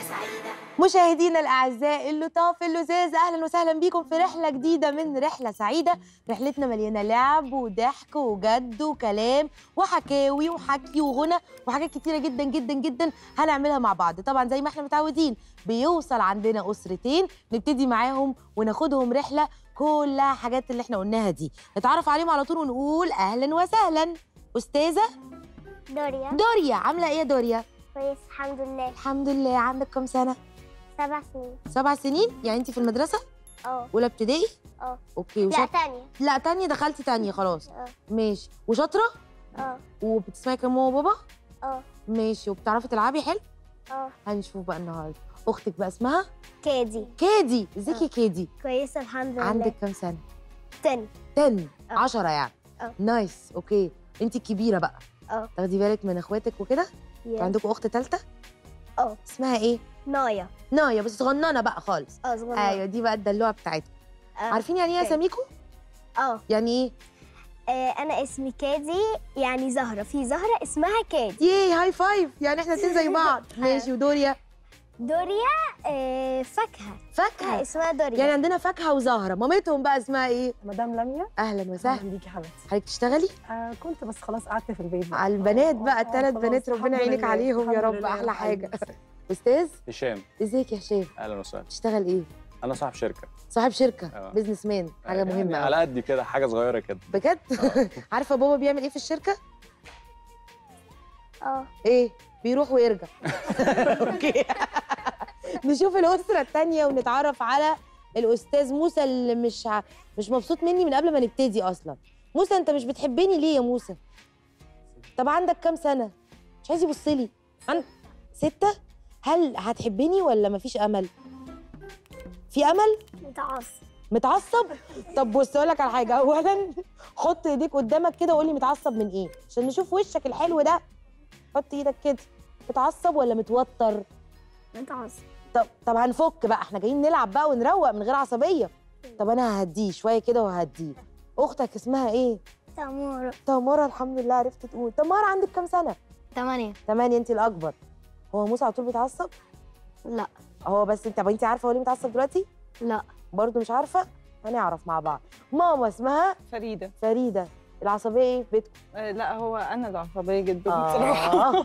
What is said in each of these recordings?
مشاهدينا الاعزاء اللطاف اللذاذ اهلا وسهلا بيكم في رحله جديده من رحله سعيده رحلتنا مليانه لعب وضحك وجد وكلام وحكاوي وحكي وغنى وحاجات كتيره جدا جدا جدا هنعملها مع بعض طبعا زي ما احنا متعودين بيوصل عندنا اسرتين نبتدي معاهم وناخدهم رحله كلها حاجات اللي احنا قلناها دي نتعرف عليهم على طول ونقول اهلا وسهلا استاذه دوريا دوريا عامله ايه يا دوريا كويس الحمد لله الحمد لله عندك كام سنه سبع سنين سبع سنين يعني انت في المدرسه اه اولى ابتدائي اه اوكي لا وشاط... تانية لا تانية دخلتي تانية خلاص اه ماشي وشاطره اه وبتسمعي كلام ماما وبابا اه ماشي وبتعرفي تلعبي حلو اه هنشوف بقى النهارده اختك بقى اسمها كادي كادي ازيك يا كادي كويسة الحمد لله عندك كام سنه تاني 10 اه. 10 يعني اه. نايس اوكي انت الكبيره بقى اه تاخدي بالك من اخواتك وكده يا. عندكم اخت ثالثه اه اسمها ايه نايا نايا بس صغننه بقى خالص اه صغيرة ايوه دي بقى الدلوعه بتاعتكم آه. عارفين يعني ايه اوكي. اساميكم اه يعني ايه آه، انا اسمي كادي يعني زهرة في زهرة اسمها كادي ياي هاي فايف يعني احنا اتنين زي بعض ماشي ودوريا دوريا آه، فاكهة فاكهه اسمها دوريا يعني عندنا فاكهه وزهره مامتهم بقى اسمها ايه مدام لميا اهلا اهلا وسهلا بيكي حبيبتي حضرتك تشتغلي آه كنت بس خلاص قعدت في البيت بقى. على البنات بقى آه، الثلاث خلاص، بنات ربنا الحمد يعينك لله، عليهم يا الحمد رب لله، احلى حاجه الحمد استاذ هشام ازيك يا هشام اهلا وسهلا تشتغل ايه انا صاحب شركه صاحب شركه اه. بزنس مان حاجه يعني مهمه على قوي قد كده حاجه صغيره كده بجد اه. عارفه بابا بيعمل ايه في الشركه اه ايه بيروح ويرجع اوكي نشوف الاسره الثانيه ونتعرف على الاستاذ موسى اللي مش ع... مش مبسوط مني من قبل ما نبتدي اصلا موسى انت مش بتحبني ليه يا موسى طب عندك كام سنه مش عايز يبص لي عند ستة هل هتحبني ولا مفيش امل في امل متعصب متعصب طب بص اقول لك على حاجه اولا حط ايديك قدامك كده وقول لي متعصب من ايه عشان نشوف وشك الحلو ده حط ايدك كده متعصب ولا متوتر متعصب طب طب هنفك بقى احنا جايين نلعب بقى ونروق من غير عصبيه طب انا ههديه شويه كده وههديه اختك اسمها ايه تامورة تمارا الحمد لله عرفت تقول تمارا عندك كام سنه ثمانية تمانية انت الاكبر هو موسى على طول بيتعصب لا هو بس انت طب انت عارفه هو ليه متعصب دلوقتي لا برضه مش عارفه هنعرف مع بعض ماما اسمها فريده فريده العصبيه ايه في بيتكم آه لا هو انا العصبيه جدا بصراحه اه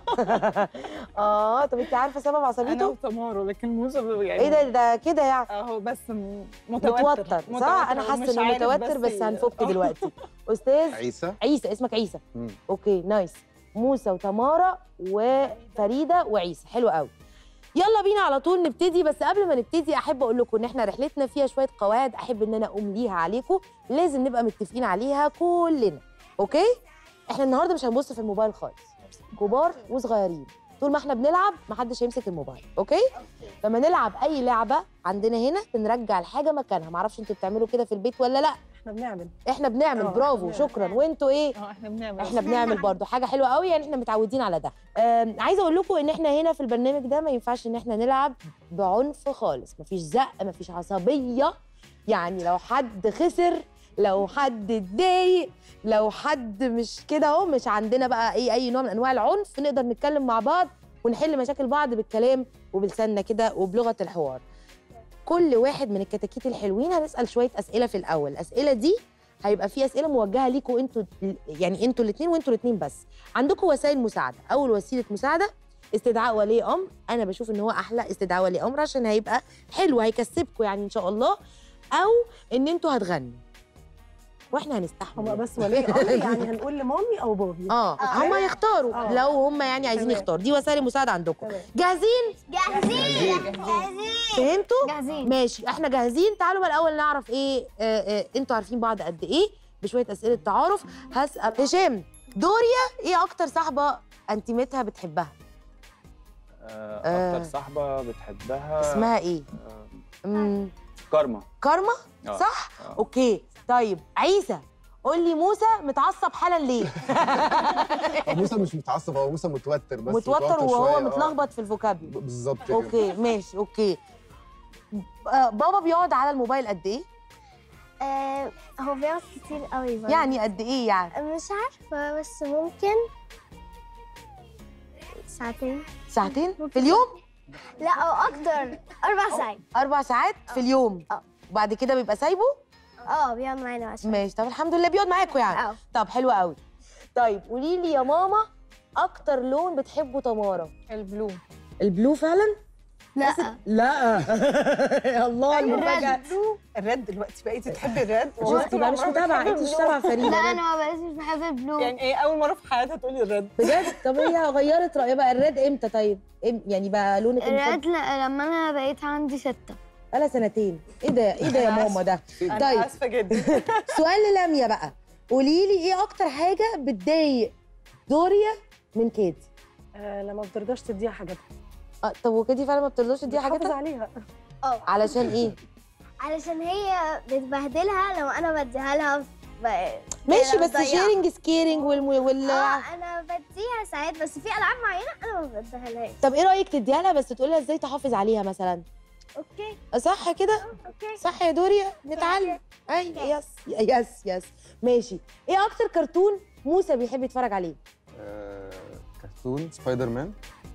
اه طب انت عارفه سبب انا عصبيته وتمارو لكن موسى يعني ايه ده ده كده يعني آه هو بس م- متوتر متوتر صح انا ومش حاسه انه عارف متوتر بس هنفك آه. دلوقتي استاذ عيسى عيسى اسمك عيسى مم. اوكي نايس موسى وتمارا وفريده وعيسى حلو قوي يلا بينا على طول نبتدي بس قبل ما نبتدي احب اقول لكم ان احنا رحلتنا فيها شويه قواعد احب ان انا امليها عليكم لازم نبقى متفقين عليها كلنا اوكي احنا النهارده مش هنبص في الموبايل خالص كبار وصغيرين طول ما احنا بنلعب محدش هيمسك الموبايل اوكي لما نلعب اي لعبه عندنا هنا بنرجع الحاجه مكانها معرفش انتوا بتعملوا كده في البيت ولا لا احنا بنعمل احنا بنعمل اه، برافو احنا شكرا وانتوا ايه اه احنا بنعمل احنا بنعمل برضو حاجه حلوه قوي يعني احنا متعودين على ده آم، عايزه اقول لكم ان احنا هنا في البرنامج ده ما ينفعش ان احنا نلعب بعنف خالص مفيش زق مفيش عصبيه يعني لو حد خسر لو حد اتضايق لو حد مش كده اهو مش عندنا بقى اي اي نوع من انواع العنف نقدر نتكلم مع بعض ونحل مشاكل بعض بالكلام وبلساننا كده وبلغه الحوار كل واحد من الكتاكيت الحلوين هنسال شويه اسئله في الاول الاسئله دي هيبقى في اسئله موجهه ليكوا انتوا يعني انتوا الاثنين وانتوا الاثنين بس عندكم وسائل مساعده اول وسيله مساعده استدعاء ولي امر انا بشوف ان هو احلى استدعاء ولي امر عشان هيبقى حلو هيكسبكم يعني ان شاء الله او ان انتوا هتغنوا واحنا هنستحمل هو بس ولي امر يعني هنقول لمامي او بابي اه هم يختاروا آه. لو هم يعني عايزين تمام. يختاروا دي وسائل مساعده عندكم تمام. جاهزين جاهزين فهمتوا جاهزين ماشي احنا جاهزين تعالوا بقى الاول نعرف ايه آه آه انتوا عارفين بعض قد ايه بشويه اسئله تعارف هسال هشام دوريا ايه اكتر صاحبه انتيمتها بتحبها آه، آه. اكتر صاحبه بتحبها اسمها ايه آه، مم. كارما كارما آه. صح آه. اوكي طيب عيسى قول لي موسى متعصب حالا ليه هو موسى مش متعصب هو موسى متوتر بس متوتر وهو شوية، آه. متلخبط في الفوكابلري ب- بالظبط كده اوكي ماشي اوكي آه بابا بيقعد على الموبايل قد ايه آه هو بيقعد كتير قوي برضه. يعني قد ايه يعني مش عارفة بس ممكن ساعتين ساعتين ممكن. في اليوم لا او اكتر اربع ساعات اربع ساعات في اليوم اه. وبعد كده بيبقى سايبه اه بيقعد معانا عشان ماشي طب الحمد لله بيقعد معاكم يعني اه طب حلو قوي طيب قولي لي يا ماما اكتر لون بتحبه تمارا البلو البلو فعلا لا لا يا الله المفاجاه الرد دلوقتي بقيتي تحبي الرد شفتي بقى مش متابعه انت مش متابعه لا فريده انا ما بقيتش بحب البلو يعني ايه اول مره في حياتها تقولي الرد بجد طب هي غيرت رايها بقى الريد امتى طيب إم يعني بقى لونك الرد امتى ل- لما انا بقيت عندي ستة بقى سنتين ايه ده ايه ده يا أنا ماما ده انا طيب اسفه جدا سؤال للميا بقى قولي لي ايه اكتر حاجه بتضايق دوريا من كيدي آه لما بترضاش تديها حاجاتها اه طب وكيدي فعلا ما بترضاش تديها بتحافظ حاجتها عليها اه علشان ايه علشان هي بتبهدلها لو انا بديها لها ب- ماشي أنا بس بضيعها. شيرنج سكيرنج وال, وال... اه انا بديها ساعات بس في العاب معينه انا ما بديهالهاش طب ايه رايك تديها لها بس تقولي لها ازاي تحافظ عليها مثلا اوكي صح كده اوكي صح يا دوريا نتعلم اي يس يس يس ماشي ايه اكتر كرتون موسى بيحب يتفرج عليه آه، كرتون سبايدر مان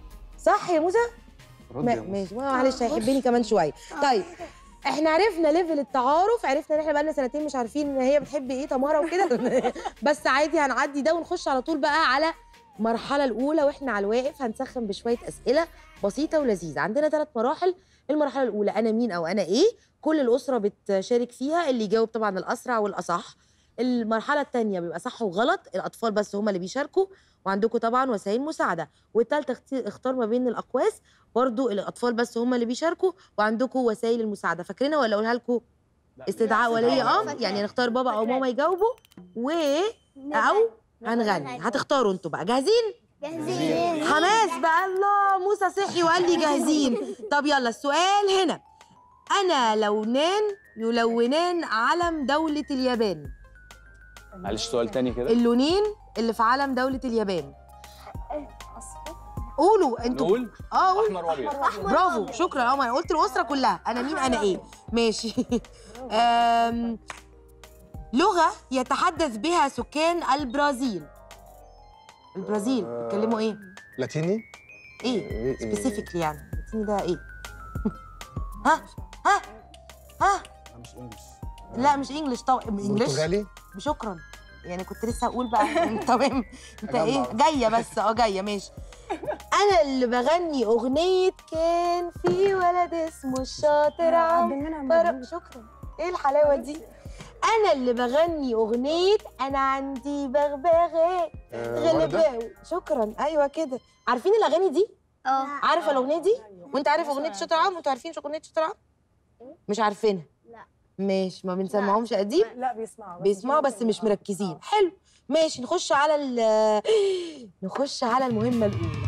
صح يا موسى رد ما- يا موسى. ماشي ما- معلش هيحبني كمان شويه طيب احنا عرفنا ليفل التعارف عرفنا ان احنا بقالنا سنتين مش عارفين ان هي بتحب ايه تمارا وكده بس عادي هنعدي ده ونخش على طول بقى على المرحله الاولى واحنا على الواقف هنسخن بشويه اسئله بسيطه ولذيذه عندنا ثلاث مراحل المرحله الاولى انا مين او انا ايه كل الاسره بتشارك فيها اللي يجاوب طبعا الاسرع والاصح المرحله الثانيه بيبقى صح وغلط الاطفال بس هم اللي بيشاركوا وعندكم طبعا وسائل مساعده والثالثه اختي- اختار ما بين الاقواس برضو الاطفال بس هم اللي بيشاركوا وعندكم وسائل المساعده فاكرينها ولا اقولها لكم استدعاء ولي امر فاكرة. يعني نختار بابا او ماما يجاوبوا و او هنغني هتختاروا انتوا بقى جاهزين جاهزين حماس بقى الله موسى صحي وقال لي جاهزين طب يلا السؤال هنا انا لونان يلونان علم دولة اليابان معلش سؤال تاني كده اللونين اللي في علم دولة اليابان قولوا انتوا نقول اه قولوا احمر وابيض برافو شكرا اه ما انا قلت الاسره كلها انا مين انا ايه ماشي أم... لغه يتحدث بها سكان البرازيل البرازيل آه. بيتكلموا ايه لاتيني ايه إيه- إيه؟ سبيسيفيكلي يعني لاتيني ده ايه ها ها ها لا، مش انجلش لا مش انجلش طبعا انجلش برتغالي شكرا يعني كنت لسه هقول بقى تمام انت أجمع. ايه جايه بس اه جايه ماشي انا اللي بغني اغنيه كان في ولد اسمه الشاطر عم فرق شكرا ايه الحلاوه دي انا اللي بغني اغنيه انا عندي بغبغاء آه، وردة غلباوي شكرا ايوه كده عارفين الاغاني دي اه عارفه الاغنيه دي وانت عارف اغنيه شاطر عم وانتوا عارفين اغنيه شاطر عم مش عارفينها لا. ماشي ما بنسمعهمش قديم لا بيسمعوا بيسمعوا بس مش مركزين حلو ماشي نخش على ال نخش على المهمة الأولى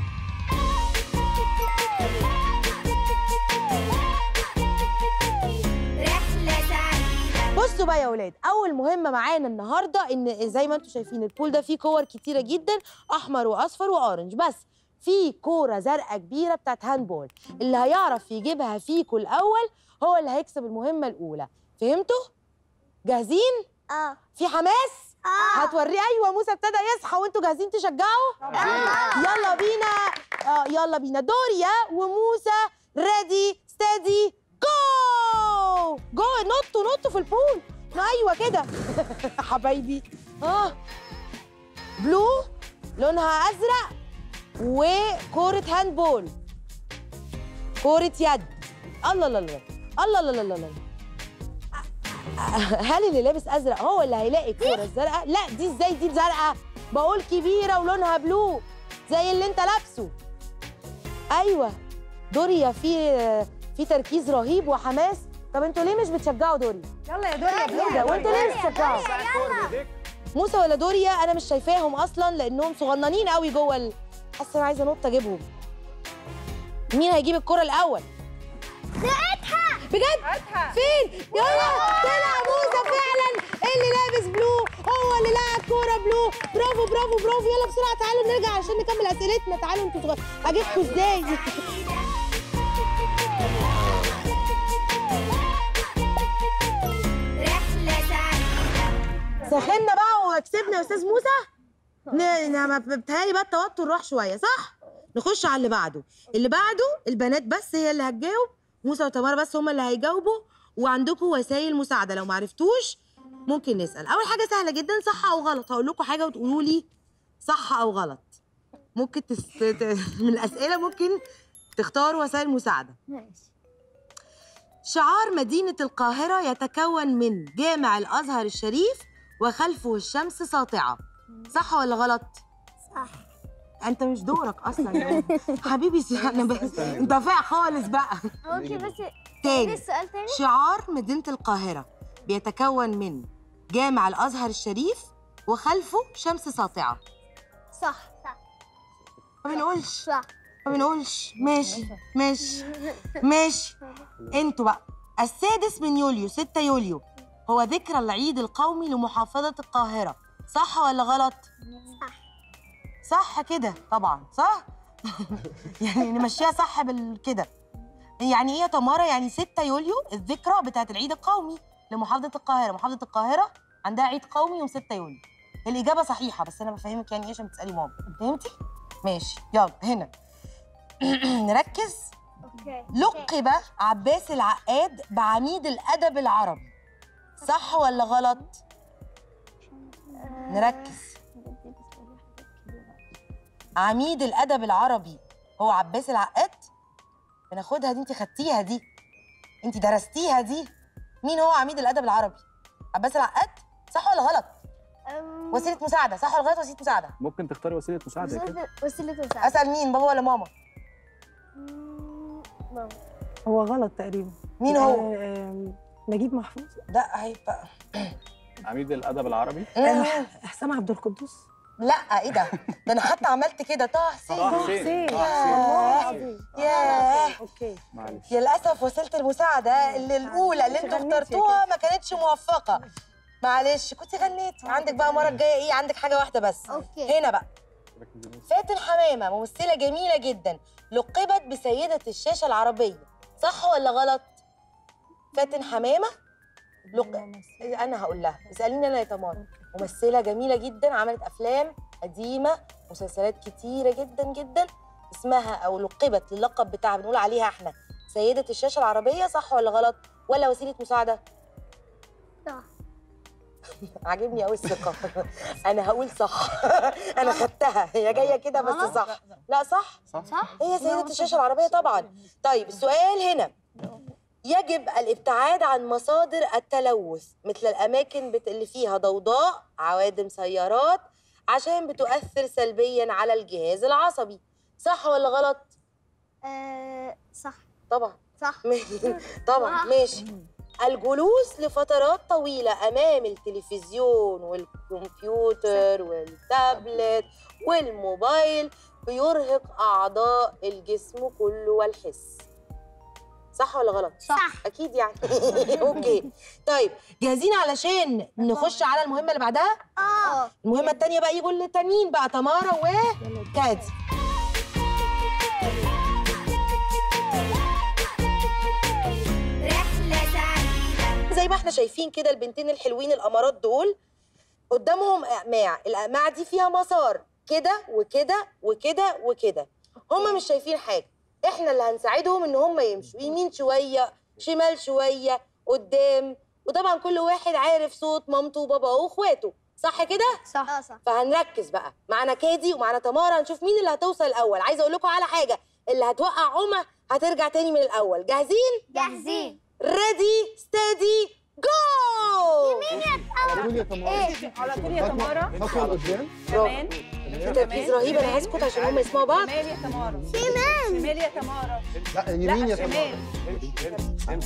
رحلة سعيدة بصوا بقى يا ولاد أول مهمة معانا النهاردة إن زي ما انتم شايفين البول ده فيه كور كتيرة جدا أحمر وأصفر وأورنج بس في كورة زرقاء كبيرة بتاعت هاندبول اللي هيعرف يجيبها فيكوا الأول هو اللي هيكسب المهمة الأولى فهمتوا؟ جاهزين؟ اه في حماس؟ اه هتوريه ايوه موسى ابتدى يصحى وانتوا جاهزين تشجعوا يلا بينا اه يلا بينا دوريا وموسى ريدي ستادي جو جو نطوا نطوا في البول ايوه كده حبايبي اه بلو لونها ازرق وكوره هاند بول كوره يد الله الله الله الله الله الله الله هل اللي لابس ازرق هو اللي هيلاقي الكوره الزرقاء لا دي ازاي دي زرقاء بقول كبيره ولونها بلو زي اللي انت لابسه ايوه دوريا في في تركيز رهيب وحماس طب انتوا ليه مش بتشجعوا دوريا يلا يا دنيا ايه ده وانتوا ليه مش بتشجعوا موسى ولا دوريا انا مش شايفاهم اصلا لانهم صغننين قوي جوه ال... حاسه انا عايزه انط اجيبهم مين هيجيب الكره الاول بجد فين يلا طلع موسى فعلا اللي لابس بلو هو اللي لعب كوره بلو برافو برافو برافو يلا بسرعه تعالوا نرجع عشان نكمل اسئلتنا تعالوا انتوا صغيرين اجيبكم ازاي رحلة سعيدة سخنا بقى وكسبنا يا استاذ موسى ن- ن- ما بتهيألي بقى التوتر راح شويه صح نخش على اللي بعده اللي بعده البنات بس هي اللي هتجاوب موسى وتمارا بس هما اللي هيجاوبوا وعندكم وسائل مساعده لو معرفتوش ممكن نسال اول حاجه سهله جدا صح او غلط هقول لكم حاجه وتقولوا لي صح او غلط ممكن تس... ت- من الاسئله ممكن تختاروا وسائل مساعده ماشي شعار مدينة القاهرة يتكون من جامع الأزهر الشريف وخلفه الشمس ساطعة صح ولا غلط؟ صح أنت مش دورك أصلا حبيبي س- أنا بس أنت فاق خالص بقى ممكن بس ايه تاني السؤال تاني شعار مدينة القاهرة بيتكون من جامع الأزهر الشريف وخلفه شمس ساطعة صح صح ما بنقولش صح ما بنقولش ماشي ماشي ماشي انتوا بقى السادس من يوليو 6 يوليو هو ذكرى العيد القومي لمحافظة القاهرة صح ولا غلط؟ صح صح كده طبعا صح؟ يعني نمشيها صح بالكده يعني ايه يا تمارا يعني 6 يوليو الذكرى بتاعت العيد القومي لمحافظة القاهرة محافظة القاهرة عندها عيد قومي يوم 6 يوليو الإجابة صحيحة بس أنا بفهمك يعني إيه عشان بتسألي ماما فهمتي؟ ماشي يلا هنا نركز اوكي لقب عباس العقاد بعميد الأدب العربي صح ولا غلط؟ نركز عميد الأدب العربي هو عباس العقاد بناخدها دي انت خدتيها دي انت درستيها دي مين هو عميد الأدب العربي؟ عباس العقاد صح ولا غلط؟ أم، وسيلة مساعدة صح ولا غلط وسيلة مساعدة؟ ممكن تختاري وسيله مساعده كده وسيلة وسيلة مساعدة أسأل مين بابا ولا ماما؟ مم، ماما. هو غلط تقريبا مين هو؟ آه، آم، نجيب محفوظ ده هيبقى عميد الادب العربي آه، حسام عبد القدوس لا ايه ده؟ ده انا حتى عملت كده طه حسين طه حسين طه حسين ياه اوكي معلش يا للاسف وسيله المساعده اللي الاولى اللي انتوا غنيتي يا اخترتوها ما كانتش موفقه معلش كنت غنيتي عندك بقى المره الجايه ايه عندك حاجه واحده بس اوكي هنا بقى فاتن حمامه ممثله جميله جدا لقبت بسيده الشاشه العربيه صح ولا غلط فاتن حمامه لق... انا هقول لها اساليني انا يا تمارا ممثله جميله جدا عملت افلام قديمه مسلسلات كتيره جدا جدا اسمها او لقبت للقب بتاعها بنقول عليها احنا سيده الشاشه العربيه صح ولا غلط ولا وسيله مساعده صح عاجبني قوي الثقه انا هقول صح انا خدتها هي جايه كده بس صح لا صح صح هي سيدة الشاشة العربية طبعا طيب السؤال هنا يجب الابتعاد عن مصادر التلوث مثل الأماكن بت- اللي فيها ضوضاء عوادم سيارات عشان بتؤثر سلبيا على الجهاز العصبي صح ولا غلط؟ آه، صح طبعا صح طبعا صح. ماشي الجلوس لفترات طويلة أمام التلفزيون والكمبيوتر والتابلت والموبايل بيرهق أعضاء الجسم كله والحس صح ولا غلط؟ صح أكيد يعني أوكي طيب جاهزين علشان نخش على المهمة اللي بعدها؟ اه المهمة التانية بقى يجوا التانيين بقى تمارا وكادي رحلة سعيدة زي ما احنا شايفين كده البنتين الحلوين الامارات دول قدامهم اقماع الاقماع دي فيها مسار كده وكده وكده وكده هم مش شايفين حاجه احنا اللي هنساعدهم ان هم يمشوا يمين شويه شمال شويه قدام وطبعا كل واحد عارف صوت مامته وباباه واخواته صح كده صح اه صح فهنركز بقى معانا كادي ومعانا تمارا نشوف مين اللي هتوصل الاول عايزه اقول لكم على حاجه اللي هتوقع عمى هترجع تاني من الاول جاهزين جاهزين ريدي ستيدي جو على طول يا تمارا على طول يا تمارا خطوه لقدام كمان في تركيز رهيب انا هسكت عشان هم يسمعوا بعض شمال يا تمارا شمال شمال يا تمارا لا يمين يا شمال تمارا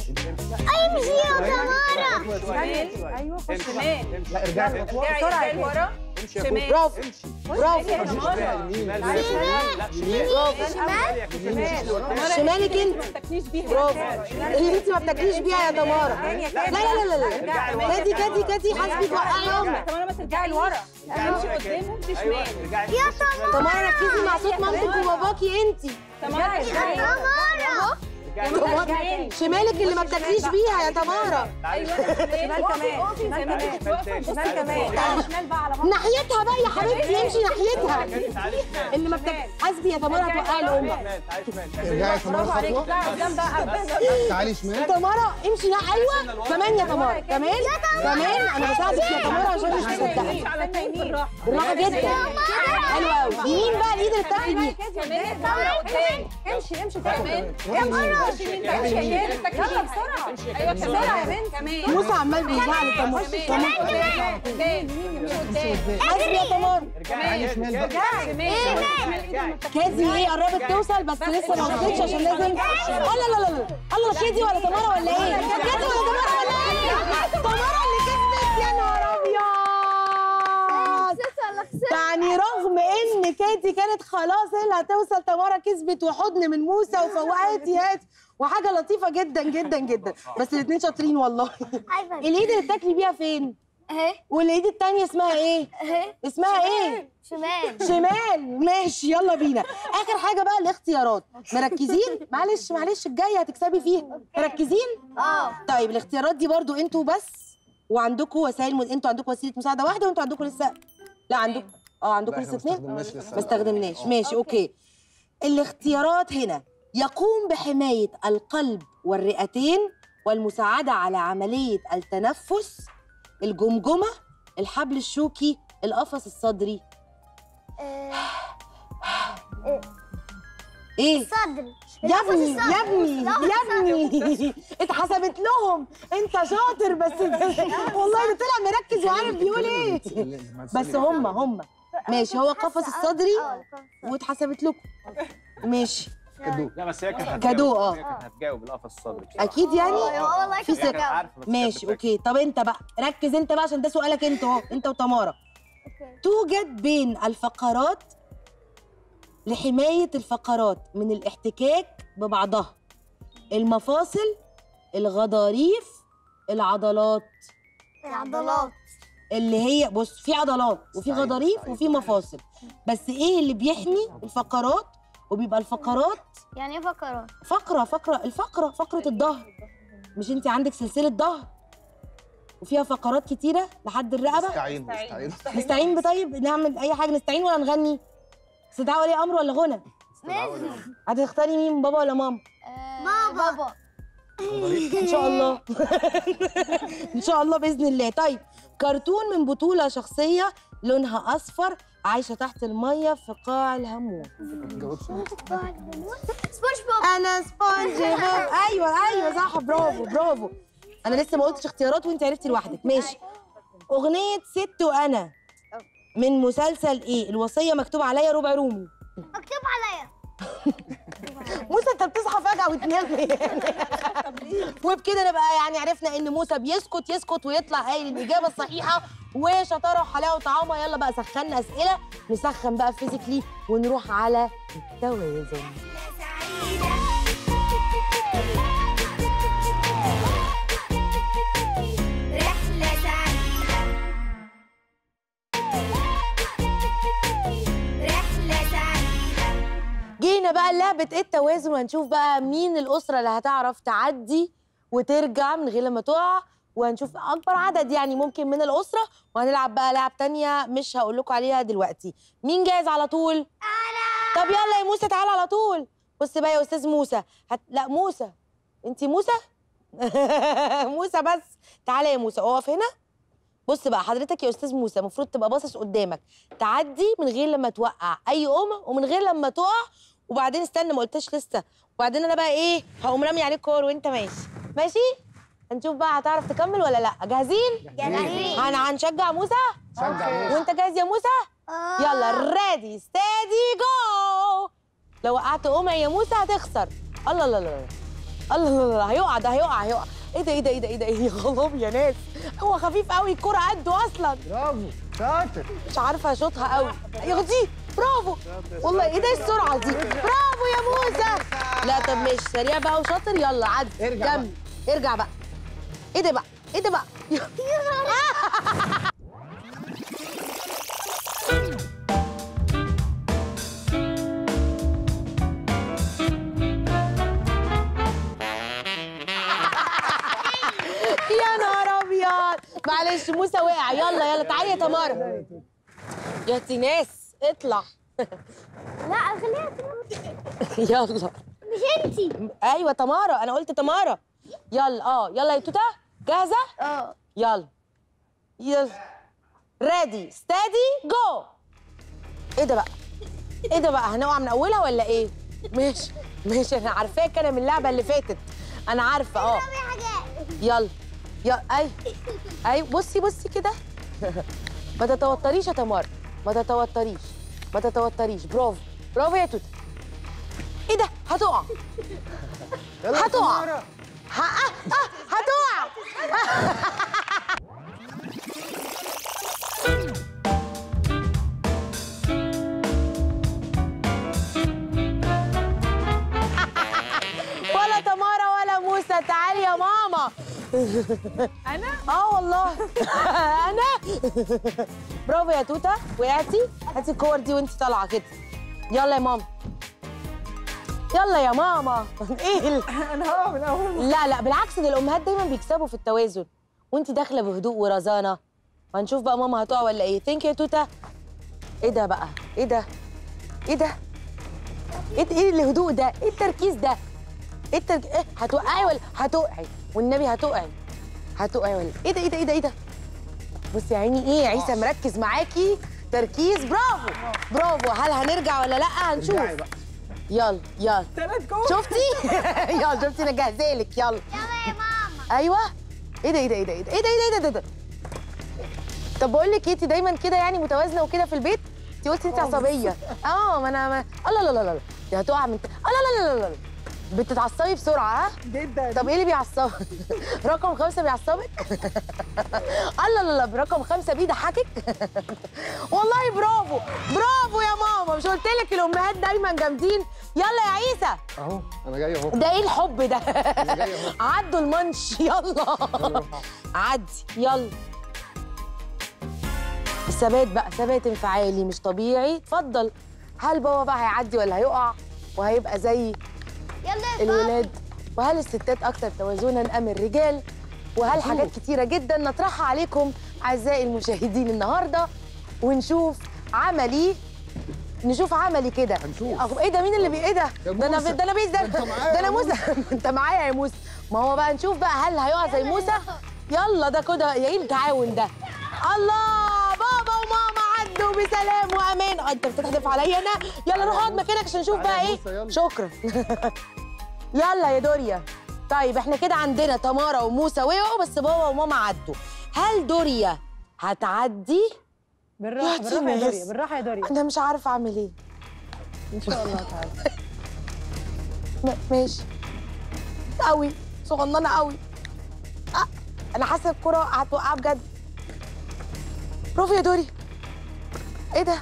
شمال ايوه خش شمال لا ارجعي خطوه ارجعي ارجعي لورا شمال برافو برافو يا تمارا يمين لا شمال برافو شمال شمالك انت ما تاكليش بيها برافو اللي انت ما بتاكليش بيها يا تمارا لا لا لا لا لا كادي كادي كادي حاسبي توقعي امك تمارا ما ترجعي لورا امشي قدام وامشي شمال يا تمارا ركزي مع صوت مامتك وباباكي انت تمارا ارجعي تمارا يا تمارا شمال شمالك اللي ما بتاكليش بيها يا تمارا ايوه شمال كمان زي ما انت كنت واقفه شمال كمان تعالي شمال بقى على بعض ناحيتها بقى يا حبيبتي امشي ناحيتها تعالي شمال اللي ما بتاكل حاسبي يا تمارا هتوقعي لامك شمال تعالي شمال ارجعي يا تمارا برافو عليك خطوه لا قدام بقى تعالي شمال تمارا امشي نا ايوه كمان يا تمارا كمان كمان انا بساعدك يا تمارا عشان مش مصدقه على يمين بالراحه بالراحه جدا حلوه قوي يمين بقى الايد اللي بتاكلي بيها كمان تمارا قدام امشي امشي كمان امشي امشي يمين امشي يمين يلا بسرعه ايوه بسرعه يا بنت كمان موسى عمال بيزعق لتمارا تمارا قدام يمين قدام حاسبي يا تمارا ارجعي شمال شمال كادي ايه قربت توصل بس لسه ما وصلتش عشان لازم لا لا لا لا الله كادي ولا تمارا ولا ايه؟ كادي ولا تمارا ولا ايه؟ تمارا اللي كسبت يا نهار ابيض يعني رغم ان كادي كانت خلاص هي اللي هتوصل تمارا كسبت وحضن من موسى وفوقاتي هات وحاجه لطيفه جدا جدا جدا بس الاثنين شاطرين والله الايد اللي بتاكلي بيها فين؟ اهي والايد التانية اسمها ايه؟ اهي اسمها ايه؟ شمال شمال ماشي يلا بينا اخر حاجه بقى الاختيارات مركزين معلش معلش الجايه هتكسبي فيها مركزين اه طيب الاختيارات دي برضو انتوا بس وعندكم وسائل م... انتوا عندكم وسيله مساعده واحده وانتوا عندكم لسه لا عندكم اه عندكم لا، لسه احنا اثنين ما استخدمناش لسه ما استخدمناش ماشي اوكي الاختيارات هنا يقوم بحمايه القلب والرئتين والمساعده على عمليه التنفس الجمجمه الحبل الشوكي القفص الصدري ايه صدر يا ابني يا ابني يا ابني اتحسبت لهم انت شاطر بس والله ده طلع مركز وعارف بيقول ايه بس هم هم ماشي هو قفص الصدري واتحسبت لكم ماشي كدو لا بس هي كانت هتجاوب. كادو، اه. هي كانت هتجاوب القفص الصدري بصراحة. اكيد يعني والله في هي كانت ثقه عارفة بس كانت ماشي بتركز. اوكي طب انت بقى ركز انت بقى عشان ده سؤالك انت اهو انت وتمارا توجد بين الفقرات لحماية الفقرات من الاحتكاك ببعضها المفاصل الغضاريف العضلات العضلات اللي هي بص في عضلات وفي استعين، غضاريف استعين. وفي مفاصل بس ايه اللي بيحمي الفقرات وبيبقى الفقرات يعني ايه فقرات فقرة فقرة الفقرة فقرة الظهر مش انت عندك سلسلة ظهر وفيها فقرات كتيرة لحد الرقبة استعين استعين نستعين طيب نعمل اي حاجة نستعين ولا نغني استدعاء ولي امر ولا غنى هتختاري مين بابا ولا ماما بابا بابا ان شاء الله ان شاء الله باذن الله طيب كرتون من بطولة شخصية لونها اصفر عايشة تحت المية في قاع الهموم جاوبت سبونج بوب انا سبونج بوب ايوه ايوه صح برافو برافو انا لسه ما قلتش اختيارات وانت عرفتي لوحدك ماشي اغنيه ست وانا من مسلسل ايه الوصيه مكتوب عليا ربع رومي مكتوب عليا موسى انت بتصحى فجاه وتنام وبكده نبقى يعني عرفنا ان موسى بيسكت يسكت ويطلع قايل الاجابه الصحيحه وشطاره وحلاوه وطعامه يلا بقى سخنا اسئله نسخن بقى فيزيكلي ونروح على التوازن رحلة سعيدة رحلة سعيدة جينا بقى لعبة ايه التوازن وهنشوف بقى مين الأسرة اللي هتعرف تعدي وترجع من غير لما تقع وهنشوف أكبر عدد يعني ممكن من الأسرة وهنلعب بقى لعب تانية مش هقول لكم عليها دلوقتي مين جاهز على طول؟ أنا طب يلا يا موسى تعالى على طول بص بقى يا أستاذ موسى هت... لا موسى أنت موسى؟ موسى بس تعالى يا موسى اقف هنا بص بقى حضرتك يا استاذ موسى المفروض تبقى باصص قدامك تعدي من غير لما توقع اي قومه ومن غير لما تقع وبعدين استنى ما قلتش لسه وبعدين انا بقى ايه هقوم رامي عليك كور وانت ماشي ماشي هنشوف بقى هتعرف تكمل ولا لا جاهزين جاهزين. هن هنشجع موسى شجع وانت جاهز يا موسى يلا ريدي ستادي جو لو وقعت قومه يا موسى هتخسر الله الله الله الله الله الله هيقع ده هيقع هيقع ايه ده ايه ده ايه ده ايه ده ايه يا خراب يا ناس هو خفيف قوي الكرة قده اصلا برافو شاطر مش عارفه اشوطها قوي ياخديه برافو والله ايه ده السرعه دي برافو يا موسى لا طب ماشي سريع بقى وشاطر يلا عدي ارجع كمل ارجع بقى ايه ده بقى ايه ده بقى معلش موسى وقع يلا يلا تعالي يا تمارا يا تيناس اطلع لا خليها تروح. يلا مش انتي ايوه تمارا انا قلت تمارا يلا اه يلا يا توته جاهزه اه يلا يلا ريدي ستادي جو ايه ده بقى ايه ده بقى هنقع من اولها ولا ايه ماشي ماشي انا عارفاك انا من اللعبه اللي فاتت انا عارفه اه يلا يلا اي اي بصي بصي كده ما تتوتريش يا تمارا ما تتوتريش ما تتوتريش برافو برافو يا توته ايه ده هتقع هتقع ه- آه، آه، هتقع ولا تمارا ولا موسى تعالي يا ماما انا اه والله انا برافو يا توته وقعتي هاتي الكور دي وانت طالعه كده يلا يا ماما يلا يا ماما ايه ال... انا هقع من اول لا لا بالعكس ده الامهات دايما بيكسبوا في التوازن وانت داخله بهدوء ورزانه وهنشوف بقى ماما هتقع ولا ايه ثانك يا توته ايه ده بقى ايه ده ايه ده ايه ايه الهدوء ده ايه التركيز ده ايه الترك... ايه هتوقعي ولا هتقعي والنبي هتقعي هتقعي ولا ايه ده ايه ده ايه ده ايه ده بصي يا عيني ايه عيسى مركز معاكي تركيز برافو برافو هل هنرجع ولا لا هنشوف ارجعي بقى يلا يلا ثلاث جول شفتي يلا شفتي انا جاهزالك يلا يلا يا ماما ايوه ايه ده ايه ده ايه ده ايه ده ايه ده ايه ده, إيه ده؟ طب بقول لك إيه، انت دايما كده يعني متوازنه وكده في البيت انت قلتي انت عصبيه اه ما انا ما... الله لا لا لا لا دي هتقع من ت... الله لا لا لا لا بتتعصبي بسرعه ها جدا طب ايه اللي بيعصبك رقم خمسة بيعصبك الله لا لا برقم خمسة بيضحكك والله برافو برافو يا ماما مش قلت لك الامهات دايما جامدين يلا يا عيسى اهو انا جاي اهو ده ايه الحب ده انا جاي اهو عدوا المنش يلا عدي يلا الثبات بقى ثبات انفعالي مش طبيعي اتفضل هل بابا بقى هيعدي ولا هيقع وهيبقى زي يلا يا الولاد وهل الستات اكتر توازنا ام الرجال وهل حاجات كتيره جدا نطرحها عليكم اعزائي المشاهدين النهارده ونشوف عملي نشوف عملي كده هنشوف. أخ- ايه ده مين اللي بي ايه ده يا ده انا موسى. ده انا بيز ده أنت معايا ده انا يا موسى انت معايا يا موسى ما هو بقى نشوف بقى هل هيقع زي موسى يلا ده كده يا ايه التعاون ده الله بابا وماما عدوا بسلام وامان آه، انت بتحدف عليا انا يلا روح اقعد مكانك عشان نشوف تعالى بقى يا ايه موسى، يلا. شكرا يلا يا دوريا طيب احنا كده عندنا تمارا وموسى وقعوا بس بابا وماما عدوا هل دوريا هتعدي بالراحه يا بالراحه يا تيناس. دوريا بالراحه يا دوريا انا مش عارفه اعمل ايه ان شاء الله تعالى م- ماشي قوي صغننه قوي أه. انا حاسه الكره هتوقع بجد برافو يا دوري ايه ده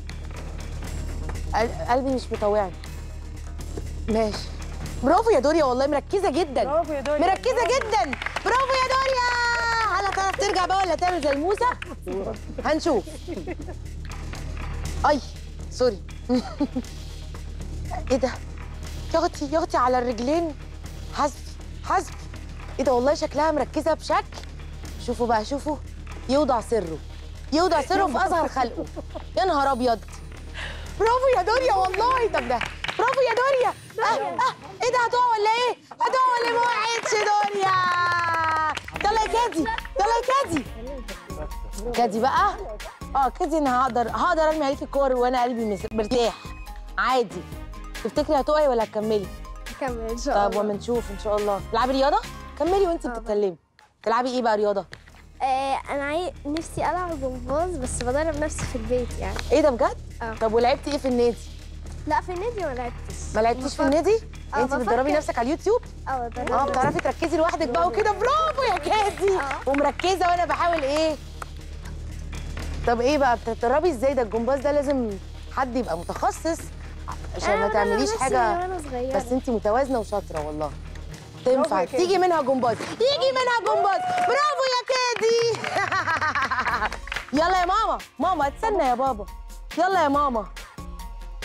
قل- قلبي مش مطوعني ماشي برافو يا دوريا والله مركزه جدا برافو يا دوريا مركزه جدا برافو يا دوريا هل هتعرف ترجع بقى ولا تعمل زي الموسى هنشوف اي سوري ايه ده يا اختي يا اختي على الرجلين حسبي حسبي ايه ده والله شكلها مركزه بشكل شوفوا بقى شوفوا يوضع سره يوضع سره في اصغر خلقه يا نهار ابيض برافو يا دوريا والله طب ده برافو يا دوريا آه آه ايه ده هتقع ولا ايه هتقع ولا ما وقعتش دوريا يلا يا كادي يلا يا كادي كادي بقى اه كادي انا هقدر هقدر ارمي عليك الكور وانا قلبي مس- مرتاح عادي تفتكري هتقعي ولا هتكملي كمل ان شاء طب الله وما نشوف ان شاء الله تلعبي رياضه كملي وانت بتتكلمي تلعبي ايه بقى رياضه آه انا عاي... نفسي العب جمباز بس بدرب نفسي في البيت يعني ايه ده بجد اه. طب ولعبتي ايه في النادي لا في النادي ما لعبتش ما لعبتيش في بفكر- النادي اه، انت بتدربي بفكر. نفسك على اليوتيوب اه بدرب اه نفسي. بتعرفي تركزي لوحدك بقى وكده برافو يا كادي اه. ومركزه وانا بحاول ايه طب ايه بقى بتتدربي ازاي ده الجمباز ده لازم حد يبقى متخصص عشان أنا ما بدرب تعمليش نفسي حاجه وانا صغيره بس انت متوازنه وشاطره والله برافو تنفع يا كادي. تيجي منها جمباز يجي منها جمباز برافو يا كادي يلا يا ماما ماما استنى يا بابا يلا يا ماما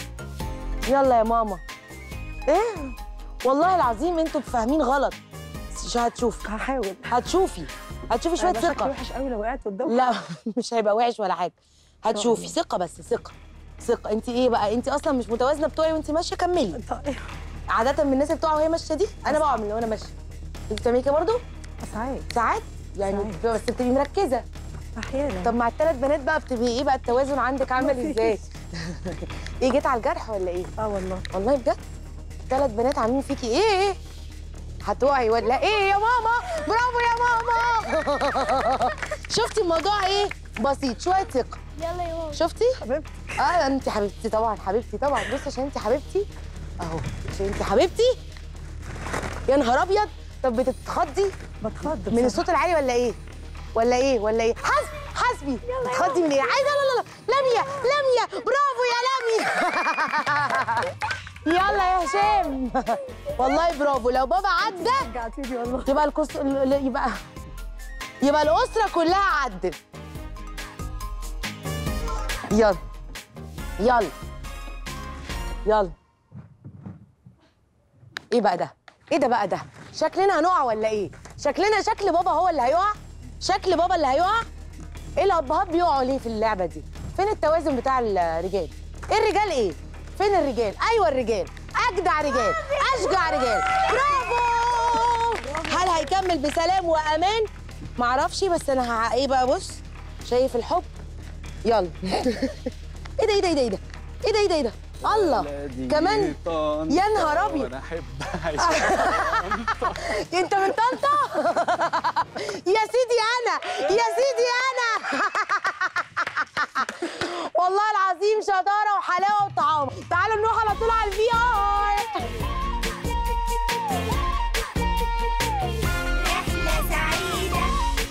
يلا يا ماما ايه والله العظيم انتوا فاهمين غلط مش هتشوفي هحاول هتشوفي هتشوفي شويه هيبقى شكلي ثقه وحش قوي لو وقعت قدام لا مش هيبقى وحش ولا حاجه هتشوفي ثقه بس ثقه ثقه انت ايه بقى انت اصلا مش متوازنه بتوعي وانت ماشيه كملي طيب عاده من الناس اللي بتقع وهي ماشيه دي انا بقع من وانا ماشيه انت بتعملي كده برضه ساعات ساعات يعني بس بتبقي مركزه احيانا طب مع الثلاث بنات بقى بتبقي ايه بقى التوازن عندك عامل ازاي ايه جيت على الجرح ولا ايه اه والله والله بجد ثلاث بنات عاملين فيكي ايه ايه هتوعي ولا ايه يا ماما برافو يا ماما شفتي الموضوع ايه بسيط شويه ثقه يلا يا ماما شفتي حبيبتي اه انت حبيبتي طبعا حبيبتي طبعا بصي عشان انت حبيبتي اهو عشان انت حبيبتي يا نهار ابيض طب بتتخضي بتخض من الصوت العالي ولا ايه ولا ايه ولا ايه حسب حسبي بتخضي من ايه عايزه لا لا لا لميا لميا برافو يا لميا يلا يا هشام والله برافو لو بابا عدى رجعتيني والله يبقى الكس... ال- يبقى يبقى الأسرة كلها عدت يلا يلا يلا ايه بقى ده؟ ايه ده بقى ده؟ شكلنا هنقع ولا ايه؟ شكلنا شكل بابا هو اللي هيقع؟ شكل بابا اللي هيقع؟ ايه الابهات بيقعوا ليه في اللعبة دي؟ فين التوازن بتاع الرجال؟ ايه الرجال ايه؟ فين الرجال؟ ايوه الرجال اجدع رجال اشجع رجال برافو هل هيكمل بسلام وامان معرفش بس انا ه- ايه بقى بص شايف الحب يلا ايه ده ايه ده ايه ده ايه ده ايه ده ايه ده ايه ده الله كمان يا نهار أبيض. انا احب انت من طنطا يا سيدي انا يا سيدي انا والله العظيم شطاره وحلاوه وطعام تعالوا نروح على طول على الفي ار رحلة سعيدة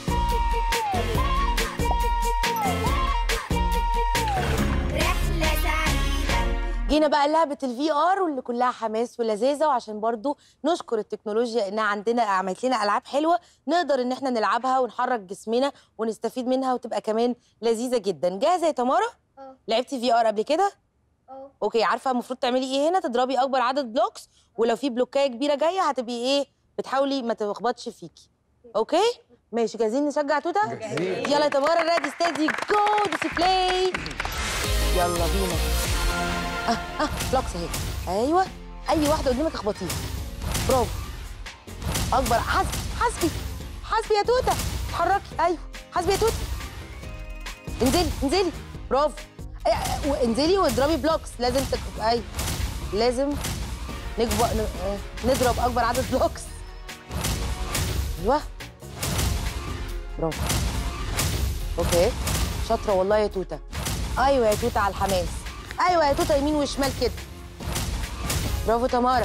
رحلة سعيدة جينا بقى لعبه الفي ار واللي كلها حماس ولذاذه وعشان برضو نشكر التكنولوجيا انها عندنا عملت لنا العاب حلوه نقدر ان احنا نلعبها ونحرك جسمنا ونستفيد منها وتبقى كمان لذيذه جدا جاهزه يا تمارا اه لعبتي في ار قبل كده اه اوكي عارفه المفروض تعملي ايه هنا تضربي اكبر عدد بلوكس ولو في بلوكايه كبيره جايه هتبقي ايه بتحاولي ما تخبطش فيكي اوكي ماشي جاهزين نشجع توته جاهزين. يلا يا تمارا ريدي ستيدي جو دوسي بلاي يلا بينا اه اه بلوكس اهي ايوه اي واحده قدامك اخبطيها برافو اكبر حسبي حسبي حسبي يا توته اتحركي ايوه حسبي يا توته انزلي انزلي برافو أي- وانزلي واضربي بلوكس لازم تك... ايوه لازم نكبر ن... آه، نضرب اكبر عدد بلوكس ايوه برافو اوكي شاطره والله يا توته ايوه يا توته على الحماس ايوه يا توته يمين وشمال كده برافو تمارا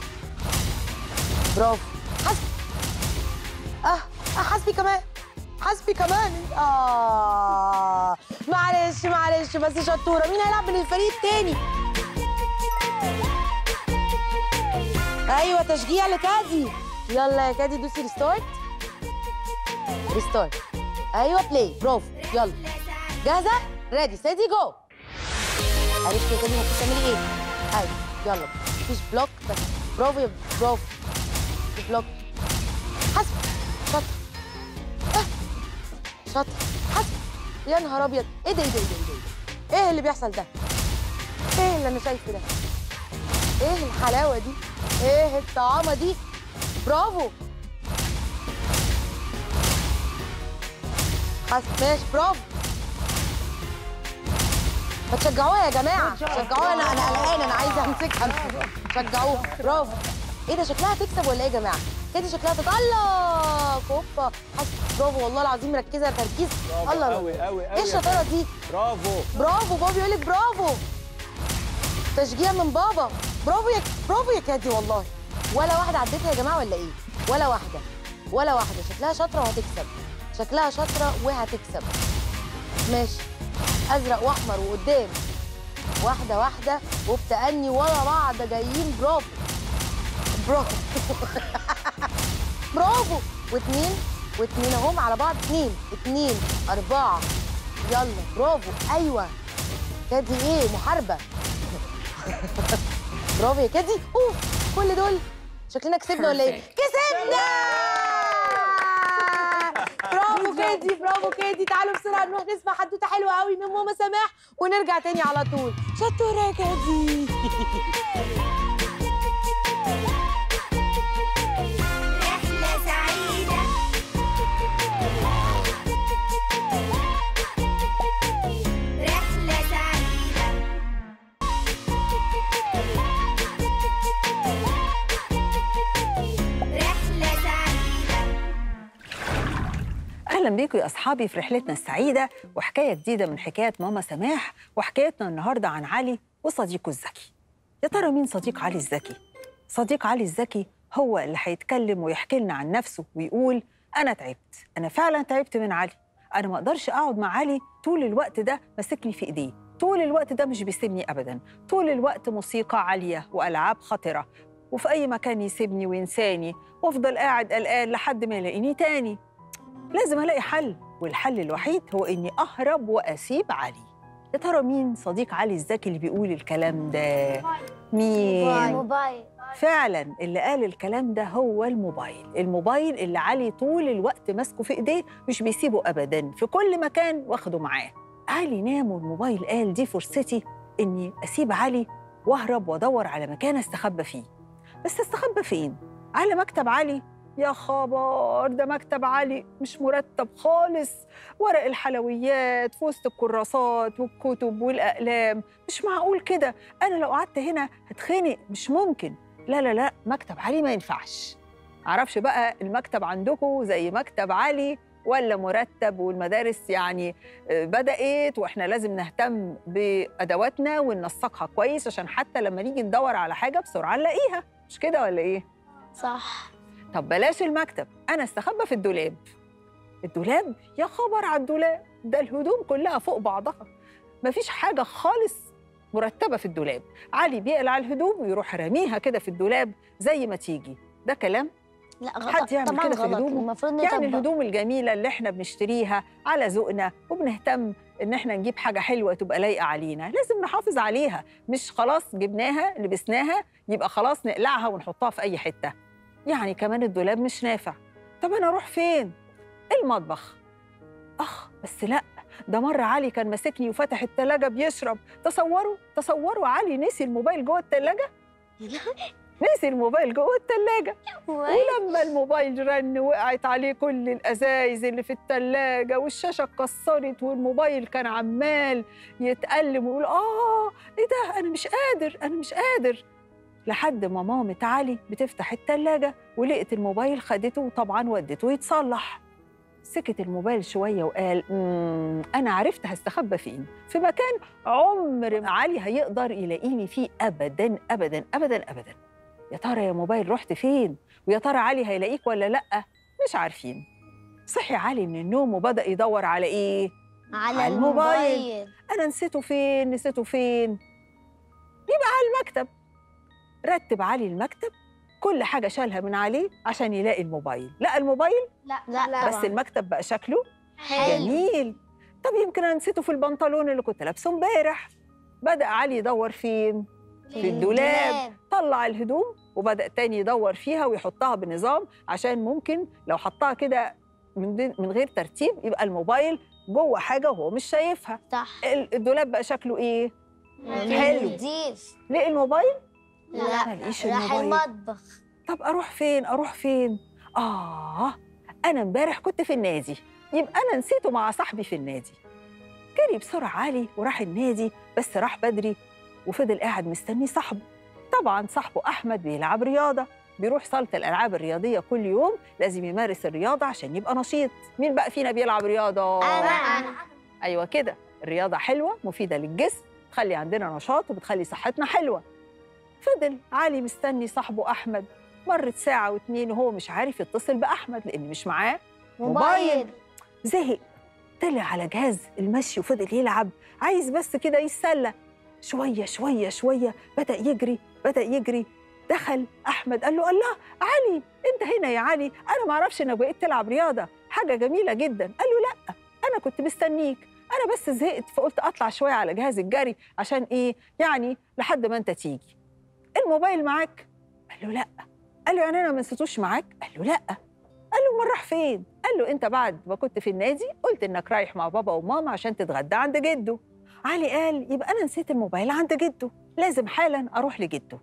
برافو حسبي اه اه حسبي كمان حسبي كمان اه معلش معلش بس شطوره مين هيلعب من الفريق التاني ايوه تشجيع لكادي يلا يا كادي دوسي ريستارت ريستارت ايوه بلاي برافو يلا جاهزه ريدي سيدي جو عرفتي يا كادي المفروض تعملي ايه ايوه يلا مفيش بلوك بس برافو يا برافو في بلوك حسب شاطر آه. شاطر حسب يا نهار ابيض ايه ده ايه ده ايه ده ايه ده ايه اللي بيحصل ده ايه اللي انا شايفه ده ايه الحلاوه دي ايه الطعامه دي برافو حسب ماشي برافو ما تشجعوها يا جماعه شجعوها انا انا قلقانه انا عايزه امسكها شجعوها برافو ايه ده شكلها تكسب ولا ايه يا جماعه كده شكلها تتألق اوبا حسب برافو والله العظيم مركزه تركيز الله الله قوي قوي قوي ايه الشطاره دي برافو برافو بابا بيقول لك برافو تشجيع من بابا برافو يا برافو يا كادي والله ولا واحده عدتها يا جماعه ولا ايه ولا واحده ولا واحده شكلها شاطره وهتكسب شكلها شاطره وهتكسب ماشي ازرق واحمر وقدام واحده واحده وبتأني ورا بعض جايين برافو برافو برافو واتنين واتنين اهم على بعض اتنين اتنين اربعه يلا برافو ايوه كادي ايه محاربه برافو يا كادي اوف كل دول شكلنا كسبنا ولا ايه كسبنا برافو كيدي برافو كيدي تعالوا بسرعه نروح نسمع حدوته حلوه قوي من ماما سماح ونرجع تاني على طول شطوره يا كيدي رحلة سعيدة رحلة سعيدة رحلة سعيدة اهلا بيكم يا اصحابي في رحلتنا السعيده وحكايه جديده من حكايات ماما سماح وحكايتنا النهارده عن علي وصديقه الذكي يا ترى مين صديق علي الذكي صديق علي الذكي هو اللي هيتكلم ويحكي لنا عن نفسه ويقول انا تعبت انا فعلا تعبت من علي انا ما اقدرش اقعد مع علي طول الوقت ده ماسكني في ايديه طول الوقت ده مش بيسيبني ابدا طول الوقت موسيقى عاليه والعاب خطره وفي اي مكان يسيبني وينساني وافضل قاعد قلقان لحد ما يلاقيني تاني لازم الاقي حل والحل الوحيد هو اني اهرب واسيب علي يا ترى مين صديق علي الذكي اللي بيقول الكلام ده مين موبايل فعلا اللي قال الكلام ده هو الموبايل الموبايل اللي علي طول الوقت ماسكه في ايديه مش بيسيبه ابدا في كل مكان واخده معاه علي نام والموبايل قال دي فرصتي اني اسيب علي واهرب وادور على مكان استخبى فيه بس استخبى فين على مكتب علي يا خبر ده مكتب علي مش مرتب خالص ورق الحلويات في وسط الكراسات والكتب والأقلام مش معقول كده أنا لو قعدت هنا هتخنق مش ممكن لا لا لا مكتب علي ما ينفعش معرفش بقى المكتب عندكم زي مكتب علي ولا مرتب والمدارس يعني آه، بدأت واحنا لازم نهتم بأدواتنا وننسقها كويس عشان حتى لما نيجي ندور على حاجة بسرعة نلاقيها مش كده ولا إيه؟ صح طب بلاش المكتب انا استخبى في الدولاب الدولاب يا خبر على الدولاب ده الهدوم كلها فوق بعضها مفيش حاجه خالص مرتبه في الدولاب علي بيقلع الهدوم ويروح راميها كده في الدولاب زي ما تيجي ده كلام لا غلط حد يعمل طبعا كده في غلط هدومه؟ المفروض يعني نطبق الهدوم الجميله اللي احنا بنشتريها على ذوقنا وبنهتم ان احنا نجيب حاجه حلوه تبقى لايقه علينا لازم نحافظ عليها مش خلاص جبناها لبسناها يبقى خلاص نقلعها ونحطها في اي حته يعني كمان الدولاب مش نافع طب انا اروح فين المطبخ اخ بس لا ده مرة علي كان ماسكني وفتح التلاجة بيشرب تصوروا تصوروا علي نسي الموبايل جوه التلاجة نسي الموبايل جوه التلاجة ولما الموبايل رن وقعت عليه كل الازايز اللي في التلاجة والشاشة اتكسرت والموبايل كان عمال يتألم ويقول اه ايه ده انا مش قادر انا مش قادر لحد ما مامة علي بتفتح التلاجة ولقت الموبايل خدته وطبعا ودته يتصلح سكت الموبايل شوية وقال مم أنا عرفت هستخبى فين في مكان عمر ما علي هيقدر يلاقيني فيه أبدا أبدا أبدا أبدا يا ترى يا موبايل رحت فين ويا ترى علي هيلاقيك ولا لأ مش عارفين صحي علي من النوم وبدأ يدور على إيه على على الموبايل. الموبايل أنا نسيته فين نسيته فين يبقى على المكتب رتب علي المكتب كل حاجة شالها من عليه عشان يلاقي الموبايل لقى الموبايل لا لا بس المكتب بقى شكله حلو جميل طب يمكن انا نسيته في البنطلون اللي كنت لابسه امبارح بدأ علي يدور فين في الدولاب. طلع الهدوم وبدأ تاني يدور فيها ويحطها بنظام عشان ممكن لو حطها كده من دون- من غير ترتيب يبقى الموبايل جوه حاجة وهو مش شايفها صح ال- الدولاب بقى شكله ايه حلو. نضيف لقي الموبايل لا ملقيش راح الموبايل المطبخ طب اروح فين اروح فين اه انا امبارح كنت في النادي يبقى انا نسيته مع صاحبي في النادي جري بسرعه علي وراح النادي بس راح بدري وفضل قاعد مستني صاحبه طبعا صاحبه احمد بيلعب رياضه بيروح صاله الالعاب الرياضيه كل يوم لازم يمارس الرياضه عشان يبقى نشيط مين بقى فينا بيلعب رياضه انا ايوه كده الرياضه حلوه مفيده للجسم بتخلي عندنا نشاط وبتخلي صحتنا حلوه فضل علي مستني صاحبه احمد مرت ساعه واتنين وهو مش عارف يتصل باحمد لان مش معاه موبايل. زهق طلع على جهاز المشي وفضل يلعب عايز بس كده يتسلى شويه شويه شويه بدا يجري بدا يجري دخل احمد قال له الله علي انت هنا يا علي انا ما اعرفش انك بقيت تلعب رياضه حاجه جميله جدا قال له لا انا كنت مستنيك انا بس زهقت فقلت اطلع شويه على جهاز الجري عشان ايه يعني لحد ما انت تيجي الموبايل معاك قال له لا قال له يعني انا ما نسيتوش معاك قال له لا قال له امال راح فين قال له انت بعد ما كنت في النادي قلت انك رايح مع بابا وماما عشان تتغدى عند جده علي قال يبقى انا نسيت الموبايل عند جده لازم حالا اروح لجده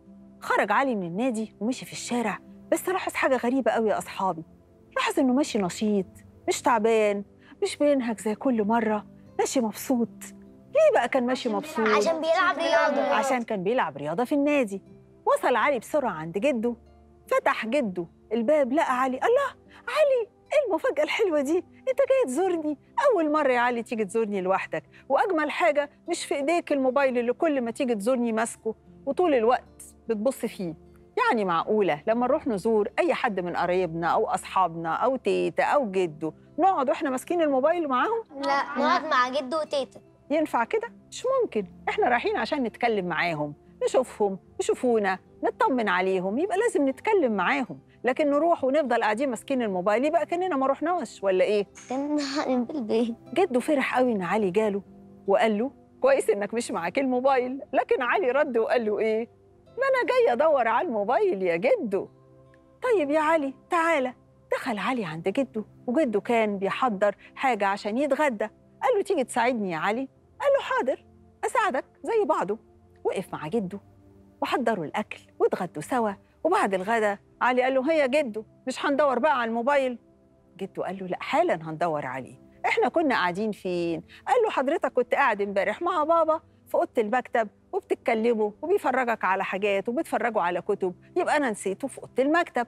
خرج علي من النادي ومشي في الشارع بس لاحظ حاجه غريبه قوي يا اصحابي لاحظ انه ماشي نشيط مش تعبان مش بينهك زي كل مره ماشي مبسوط ليه بقى كان ماشي مبسوط عشان بيلعب رياضة عشان كان بيلعب رياضة في النادي وصل علي بسرعة عند جده فتح جده الباب لقى علي الله علي ايه المفاجأة الحلوة دي انت جاي تزورني أول مرة يا علي تيجي تزورني لوحدك وأجمل حاجة مش في إيديك الموبايل اللي كل ما تيجي تزورني ماسكه وطول الوقت بتبص فيه يعني معقولة لما نروح نزور أي حد من قرايبنا أو أصحابنا أو تيتا أو جده نقعد وإحنا ماسكين الموبايل معاهم لا نقعد مع جده وتيتا ينفع كده؟ مش ممكن، احنا رايحين عشان نتكلم معاهم، نشوفهم، يشوفونا، نطمن عليهم، يبقى لازم نتكلم معاهم، لكن نروح ونفضل قاعدين ماسكين الموبايل يبقى كاننا ما رحناش ولا ايه؟ كان في البيت جده فرح قوي ان علي جاله وقال له كويس انك مش معاك الموبايل، لكن علي رد وقال له ايه؟ ما انا جاي ادور على الموبايل يا جدو. طيب يا علي تعالى، دخل علي عند جده وجده كان بيحضر حاجه عشان يتغدى، قال له تيجي تساعدني يا علي؟ قال له حاضر أساعدك زي بعضه وقف مع جده وحضروا الأكل واتغدوا سوا وبعد الغدا علي قال له هيا جده مش هندور بقى على الموبايل جده قال له لا حالا هندور عليه احنا كنا قاعدين فين قال له حضرتك كنت قاعد امبارح مع بابا في اوضه المكتب وبتتكلموا وبيفرجك على حاجات وبتفرجوا على كتب يبقى انا نسيته في اوضه المكتب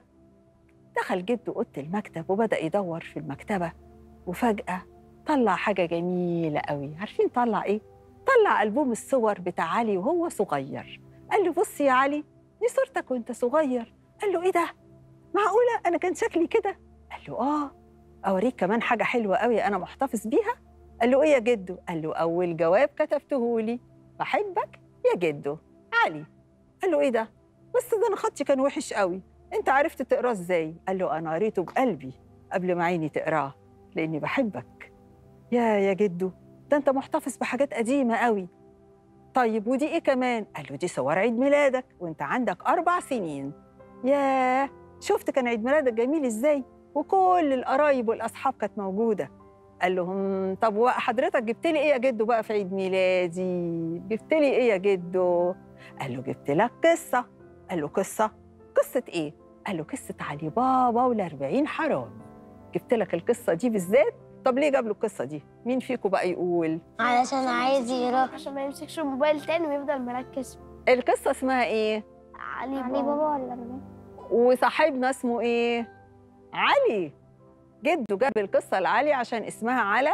دخل جده اوضه المكتب وبدا يدور في المكتبه وفجاه طلع حاجة جميلة قوي عارفين طلع إيه؟ طلع ألبوم الصور بتاع علي وهو صغير قال له بص يا علي دي صورتك وانت صغير قال له إيه ده؟ معقولة أنا كان شكلي كده؟ قال له آه أوريك كمان حاجة حلوة قوي أنا محتفظ بيها قال له إيه يا جدو؟ قال له أول جواب كتبته لي بحبك يا جدو علي قال له إيه ده؟ بس ده أنا خطي كان وحش قوي أنت عرفت تقراه إزاي؟ قال له أنا قريته بقلبي قبل ما عيني تقراه لأني بحبك يا يا جدو ده انت محتفظ بحاجات قديمه قوي طيب ودي ايه كمان قال له دي صور عيد ميلادك وانت عندك اربع سنين ياه شفت كان عيد ميلادك جميل ازاي وكل القرايب والاصحاب كانت موجوده قال لهم طب وحضرتك جبت لي ايه يا جدو بقى في عيد ميلادي جبت لي ايه يا جدو قال له جبت لك قصه قال له قصه قصه ايه قال له قصه علي بابا والأربعين حرامي جبت لك القصه دي بالذات طب ليه جاب له القصه دي مين فيكم بقى يقول علشان عايز يروح عشان ما يمسكش الموبايل تاني ويفضل مركز القصه اسمها ايه علي علي بابا ولا بابا وصاحبنا اسمه ايه علي جده جاب القصه لعلي عشان اسمها على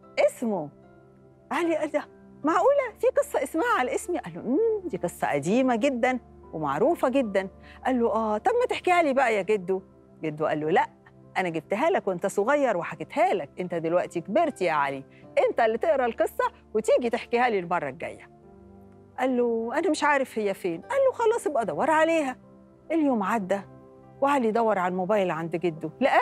اسمه علي قال ده معقوله في قصه اسمها على اسمي قال له امم دي قصه قديمه جدا ومعروفه جدا قال له اه طب ما تحكيها لي بقى يا جدو جدو قال له لا انا جبتها لك وانت صغير وحكيتها لك انت دلوقتي كبرت يا علي انت اللي تقرا القصه وتيجي تحكيها لي المره الجايه قال له انا مش عارف هي فين قال له خلاص ابقى دور عليها اليوم عدى وعلي دور على الموبايل عند جده لقاه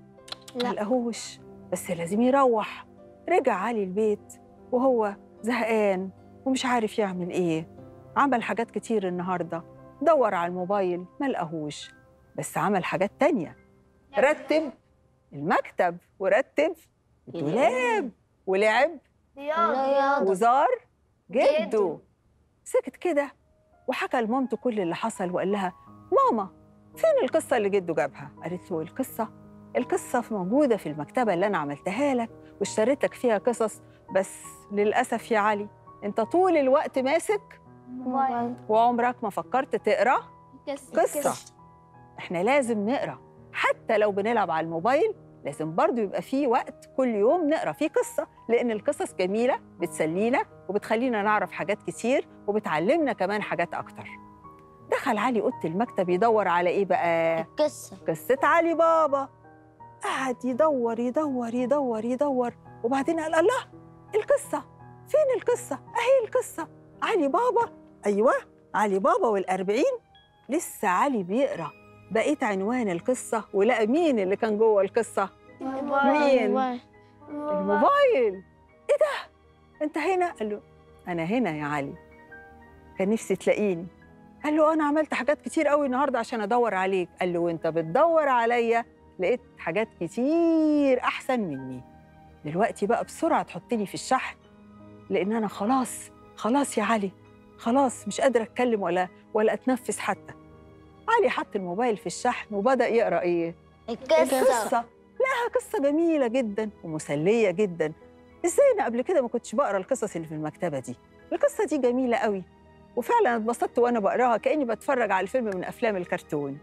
لا. ما لقاهوش بس لازم يروح رجع علي البيت وهو زهقان ومش عارف يعمل ايه عمل حاجات كتير النهارده دور على الموبايل ما لقاهوش بس عمل حاجات تانية رتب المكتب ورتب الدولاب ولعب رياضة وزار جده جده. سكت كده وحكى لمامته كل اللي حصل وقال لها ماما فين القصة اللي جده جابها؟ قالت له القصة القصة موجودة في المكتبة اللي أنا عملتها لك واشتريت لك فيها قصص بس للأسف يا علي أنت طول الوقت ماسك موبايل وعمرك ما فكرت تقرأ قصة قصة احنا لازم نقرا حتى لو بنلعب على الموبايل لازم برضو يبقى فيه وقت كل يوم نقرا فيه قصة لأن القصص جميلة بتسلينا وبتخلينا نعرف حاجات كتير وبتعلمنا كمان حاجات أكتر دخل علي أوضة المكتب يدور على إيه بقى؟ القصة قصة علي بابا قعد يدور يدور يدور يدور وبعدين قال الله القصة فين القصة؟ أهي القصة علي بابا أيوة علي بابا والأربعين لسه علي بيقرأ بقيت عنوان القصة ولقى مين اللي كان جوه القصة؟ مين؟ الموبايل إيه ده؟ أنت هنا؟ قال له أنا هنا يا علي كان نفسي تلاقيني قال له انا عملت حاجات كتير قوي النهارده عشان ادور عليك قال له وانت بتدور عليا لقيت حاجات كتير احسن مني دلوقتي بقى بسرعه تحطني في الشحن لان انا خلاص خلاص يا علي خلاص مش قادره اتكلم ولا ولا اتنفس حتى علي حط الموبايل في الشحن وبدا يقرا ايه القصة لها قصة جميلة جدا ومسلية جدا ازاي انا قبل كده ما كنتش بقرا القصص اللي في المكتبة دي القصة دي جميلة قوي وفعلا اتبسطت وانا بقراها كأني بتفرج على فيلم من افلام الكرتون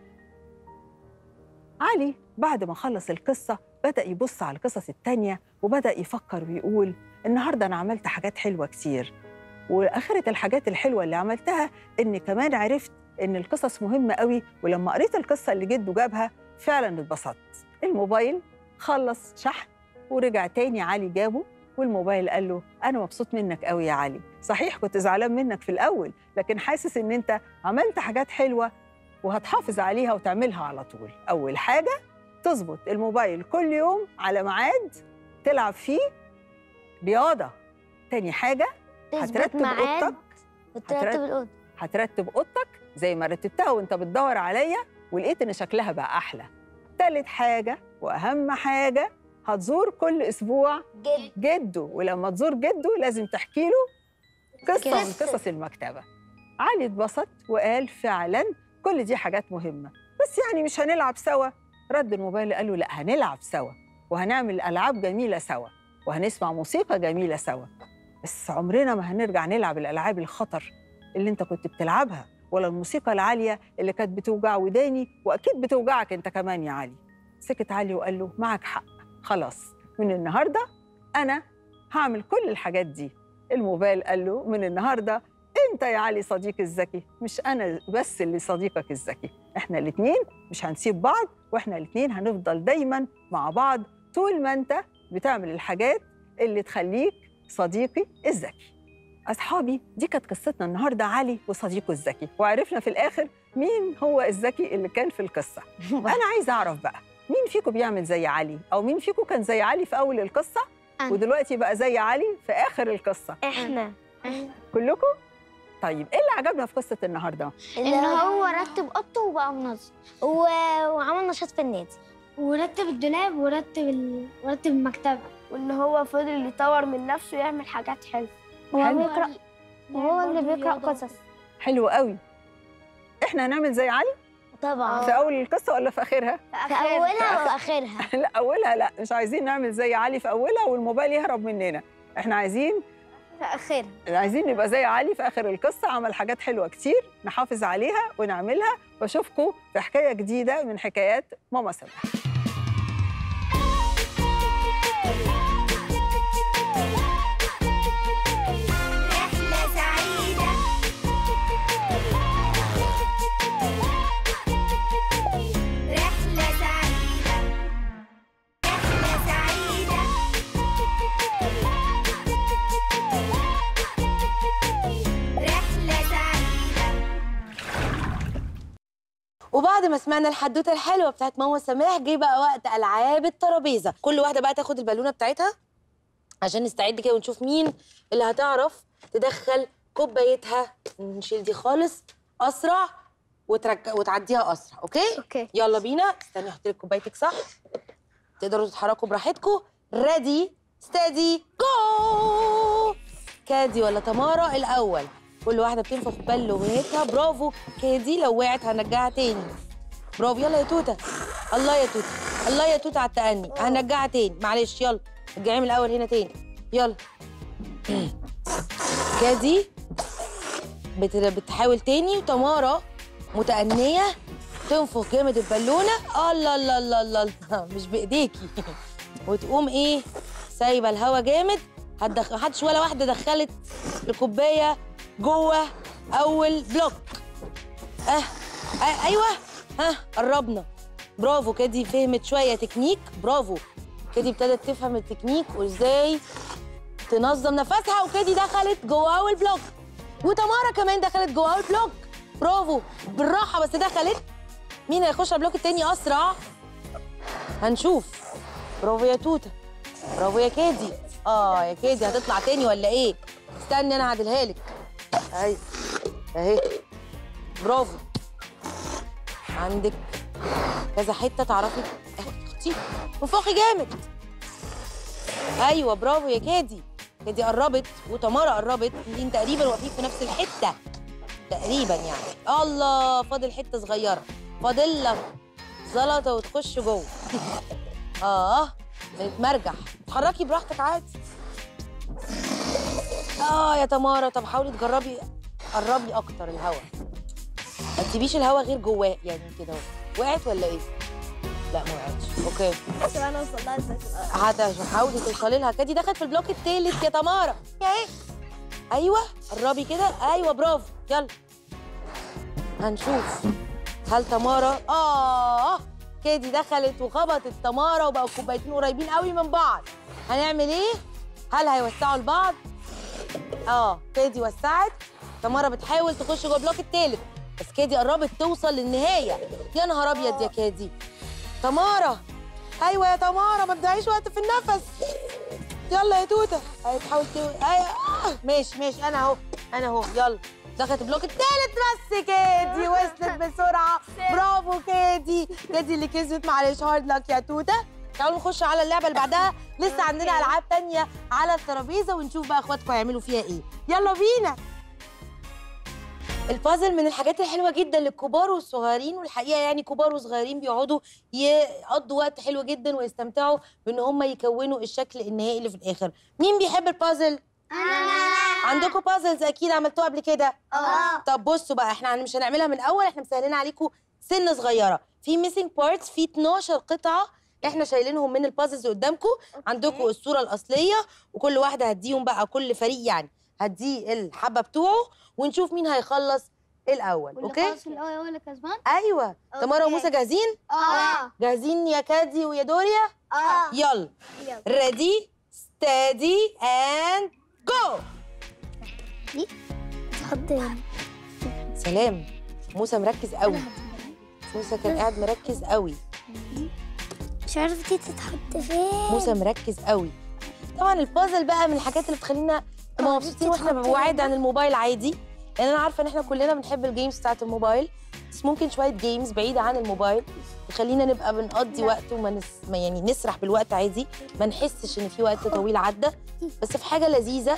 علي بعد ما خلص القصة بدأ يبص على القصص التانية وبدأ يفكر ويقول النهاردة أنا عملت حاجات حلوة كتير وآخرة الحاجات الحلوة اللي عملتها إني كمان عرفت إن القصص مهمة قوي ولما قريت القصة اللي جده جابها فعلا اتبسطت الموبايل خلص شحن ورجع تاني علي جابه والموبايل قال له انا مبسوط منك قوي يا علي صحيح كنت زعلان منك في الاول لكن حاسس ان انت عملت حاجات حلوه وهتحافظ عليها وتعملها على طول اول حاجه تظبط الموبايل كل يوم على ميعاد تلعب فيه رياضه تاني حاجه هترتب اوضتك وترتب هترتب- الأوضة هترتب اوضتك زي ما رتبتها وانت بتدور عليا ولقيت ان شكلها بقى احلى تالت حاجه واهم حاجه هتزور كل اسبوع جد جده ولما تزور جده لازم تحكي له قصه من قصة. قصص المكتبه علي اتبسط وقال فعلا كل دي حاجات مهمه بس يعني مش هنلعب سوا رد الموبايل قال له لا هنلعب سوا وهنعمل العاب جميله سوا وهنسمع موسيقى جميله سوا بس عمرنا ما هنرجع نلعب الالعاب الخطر اللي انت كنت بتلعبها ولا الموسيقى العاليه اللي كانت بتوجع وداني واكيد بتوجعك انت كمان يا علي سكت علي وقال له معك حق خلاص من النهارده انا هعمل كل الحاجات دي الموبايل قال له من النهارده انت يا علي صديقي الذكي مش انا بس اللي صديقك الذكي احنا الاتنين مش هنسيب بعض واحنا الاتنين هنفضل دايما مع بعض طول ما انت بتعمل الحاجات اللي تخليك صديقي الذكي اصحابي دي كانت قصتنا النهارده علي وصديقه الذكي وعرفنا في الاخر مين هو الذكي اللي كان في القصه انا عايزه اعرف بقى مين فيكم بيعمل زي علي او مين فيكم كان زي علي في اول القصه أنا. ودلوقتي بقى زي علي في اخر القصه احنا كلكم طيب ايه اللي عجبنا في قصه النهارده ان هو رتب اوضته وبقى منظم و... وعمل نشاط في النادي ورتب الدولاب ورتب ال... ورتب المكتبه وان هو فضل يطور من نفسه ويعمل حاجات حلوه هو حلو. بيقرا وهو اللي بيقرا قصص حلو قوي احنا هنعمل زي علي طبعا في اول القصه ولا في اخرها في اولها واخرها لا اولها لا مش عايزين نعمل زي علي في اولها والموبايل يهرب مننا احنا عايزين في اخرها عايزين نبقى زي علي في اخر القصه عمل حاجات حلوه كتير نحافظ عليها ونعملها واشوفكم في حكايه جديده من حكايات ماما سماح رحلة سعيدة رحلة سعيدة رحلة سعيدة رحلة سعيدة وبعد ما سمعنا الحدوته الحلوه بتاعت ماما سماح جه بقى وقت العاب الترابيزه كل واحده بقى تاخد البالونه بتاعتها عشان نستعد كده ونشوف مين اللي هتعرف تدخل كوبايتها نشيل دي خالص اسرع وترجع وتعديها اسرع اوكي اوكي يلا بينا استني احط لك كوبايتك صح تقدروا تتحركوا براحتكم ريدي ستادي جو كادي ولا تمارا الاول كل واحده بتنفخ بالونتها برافو كادي لو وقعت هنرجعها تاني برافو يلا يا توته الله يا توته الله يا توته على التأني هنرجعها تاني معلش يلا رجعيها من الاول هنا تاني يلا كادي بت- بتحاول تاني وتمارا متأنية تنفخ جامد البالونة الله الله الله الله الله مش بإيديكي وتقوم إيه سايبة الهوا جامد هتدخل محدش ولا واحدة دخلت الكوباية جوه أول بلوك أه, أه أيوه ها قربنا برافو كادي فهمت شوية تكنيك برافو كادي ابتدت تفهم التكنيك وإزاي تنظم نفسها وكادي دخلت جوه أول بلوك وتمارا كمان دخلت جوه أول بلوك برافو بالراحة بس دخلت مين هيخش على البلوك التاني أسرع؟ هنشوف برافو يا توتة برافو يا كادي اه يا كادي هتطلع تاني ولا ايه؟ استني انا هعدلها لك اهي اهي برافو عندك كذا حته تعرفي خطي انفخي جامد ايوه برافو يا كادي كادي قربت وتمارا قربت الاتنين تقريبا واقفين في نفس الحته تقريبا يعني الله فاضل حته صغيره فاضل لك زلطه وتخش جوه اه بتمرجح اتحركي براحتك عادي اه يا تمارا طب حاولي تجربي قربي اكتر الهوا ما تسيبيش الهوا غير جواه يعني كده اهو وقعت ولا ايه؟ لا ما وقعتش اوكي بس انا اوصل لها ازاي في الأرض. هت- حاولي توصلي لها كادي دخلت في البلوك التالت يا تمارا يا ايه ايوه قربي كده ايوه برافو يلا هنشوف هل تمارا اه كادي دخلت وخبطت تمارا وبقوا الكوبايتين قريبين قوي من بعض هنعمل ايه هل هيوسعوا لبعض اه كادي وسعت تمارا بتحاول تخش جوه البلوك التالت بس كادي قربت توصل للنهايه يا نهار ابيض يا كادي تمارا ايوه يا تمارا ما تضيعيش وقت في النفس يلا يا توته هي تحاول تو... أيوة. آه. ماشي ماشي انا اهو انا اهو يلا دخلت البلوك التالت بس كادي وصلت بسرعه برافو كادي كادي اللي كسبت معلش هارد لك يا توته تعالوا نخش على اللعبه اللي بعدها لسه عندنا العاب تانية على الترابيزه ونشوف بقى اخواتكم هيعملوا فيها ايه يلا بينا البازل من الحاجات الحلوه جدا للكبار والصغيرين والحقيقه يعني كبار وصغيرين بيقعدوا يقضوا وقت حلو جدا ويستمتعوا بان هم يكونوا الشكل النهائي اللي في الاخر مين بيحب البازل عندكم بازلز اكيد عملتوها قبل كده اه طب بصوا بقى احنا مش هنعملها من الاول احنا مسهلين عليكم سنه صغيره في ميسنج بارتس في 12 قطعه احنا شايلينهم من البازلز قدامكم عندكم الصوره الاصليه وكل واحده هديهم بقى كل فريق يعني هديه الحبه بتوعه ونشوف مين هيخلص الاول اوكي خلاص الاول هو اللي كسبان ايوه تمارا أوكي. وموسى جاهزين اه جاهزين يا كادي ويا دوريا اه يلا يلا. ريدي ستادي اند جو تحط سلام موسى مركز قوي موسى كان قاعد مركز قوي مش عارفه دي تتحط فين موسى مركز قوي طبعا البازل بقى من الحاجات اللي بتخلينا نبقى آه، مبسوطين واحنا بتتحط بنبعد هنا. عن الموبايل عادي لان انا عارفه ان احنا كلنا بنحب الجيمز بتاعت الموبايل بس ممكن شويه جيمز بعيده عن الموبايل تخلينا نبقى بنقضي وقت وما نس... ما يعني نسرح بالوقت عادي ما نحسش ان في وقت طويل عدى بس في حاجه لذيذه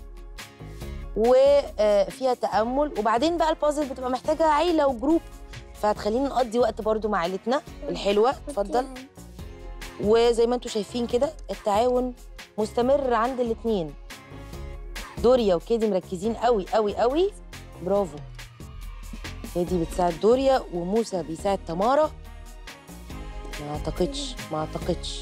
وفيها تامل وبعدين بقى البازل بتبقى محتاجه عيله وجروب فهتخلينا نقضي وقت برضو مع عيلتنا الحلوه اتفضل وزي ما انتم شايفين كده التعاون مستمر عند الاثنين دوريا وكيدي مركزين قوي قوي قوي برافو كيدي بتساعد دوريا وموسى بيساعد تمارا ما اعتقدش ما اعتقدش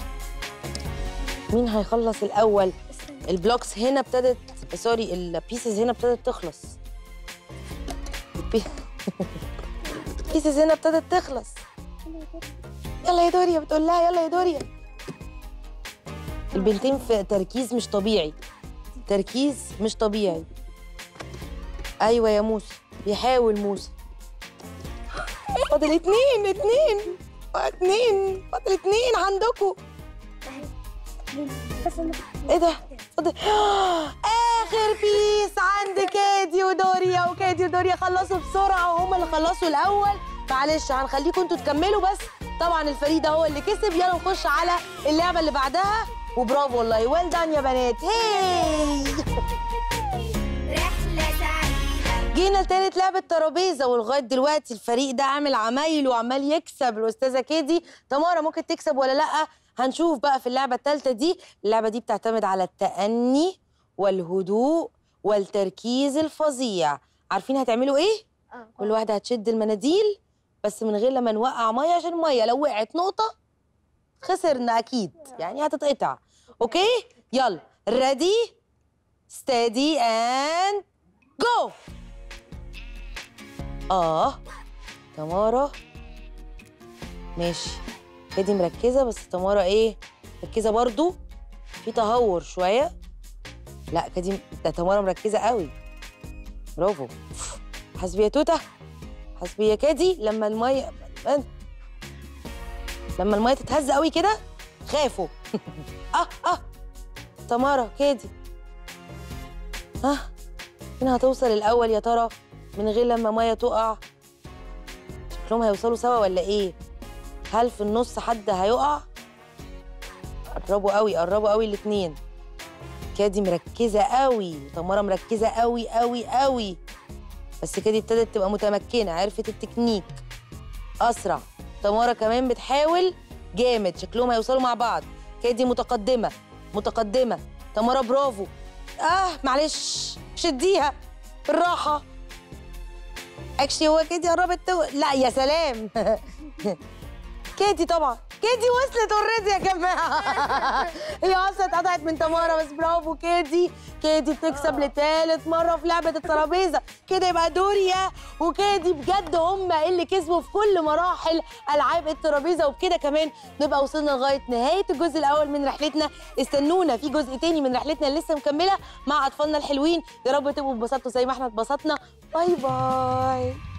مين هيخلص الاول البلوكس هنا ابتدت سوري البيسز هنا ابتدت تخلص البيسز هنا ابتدت تخلص يلا يا دوريا بتقول لها يلا يا دوريا البنتين في تركيز مش طبيعي تركيز مش طبيعي ايوه يا موسى بيحاول موسى فاضل اتنين اتنين اتنين فاضل اتنين عندكم ايه ده فاضل اخر بيس عند كادي ودوريا وكادي ودوريا خلصوا بسرعه وهم اللي خلصوا الاول معلش هنخليكم انتوا تكملوا بس طبعا الفريق ده هو اللي كسب يلا نخش على اللعبه اللي بعدها وبرافو والله ويل دان يا بنات هي رحلة سعيدة جينا لتالت لعبة ترابيزة ولغاية دلوقتي الفريق ده عامل عمايل وعمال يكسب الأستاذة كيدي تمارا ممكن تكسب ولا لأ هنشوف بقى في اللعبة التالتة دي اللعبة دي بتعتمد على التأني والهدوء والتركيز الفظيع عارفين هتعملوا ايه؟ كل واحدة هتشد المناديل بس من غير لما نوقع مية عشان المية لو وقعت نقطة خسرنا أكيد يعني هتتقطع أوكي؟ يلا ريدي ستادي اند جو اه تمارا ماشي كادي مركزة بس تمارا ايه مركزة برضو في تهور شوية لا كادي ده تمارا مركزة قوي برافو حسبي يا توتة حسبي يا كادي لما المية لما المية تتهز قوي كده خافوا اه اه تمارا كادي ها مين هتوصل الأول يا ترى من غير لما ميه تقع شكلهم هيوصلوا سوا ولا ايه هل في النص حد هيقع قربوا قوي قربوا قوي الاتنين كادي مركزه قوي وتمارا مركزه قوي قوي قوي بس كادي ابتدت تبقى متمكنه عرفت التكنيك اسرع تمارا كمان بتحاول جامد شكلهم هيوصلوا مع بعض كادي متقدمه متقدمه تمارا برافو اه معلش شديها بالراحه اكشلي هو كادي قربت تو... لا يا سلام كادي طبعا كادي وصلت اوريدي يا جماعه هي اصلا اتقطعت من تمارا بس برافو كادي كادي بتكسب لتالت مره في لعبه الترابيزه كده يبقى دوريا وكادي بجد هم اللي كسبوا في كل مراحل العاب الترابيزه وبكده كمان نبقى وصلنا لغايه نهايه الجزء الاول من رحلتنا استنونا في جزء تاني من رحلتنا اللي لسه مكمله مع اطفالنا الحلوين يا رب تبقوا اتبسطتوا زي ما احنا اتبسطنا باي باي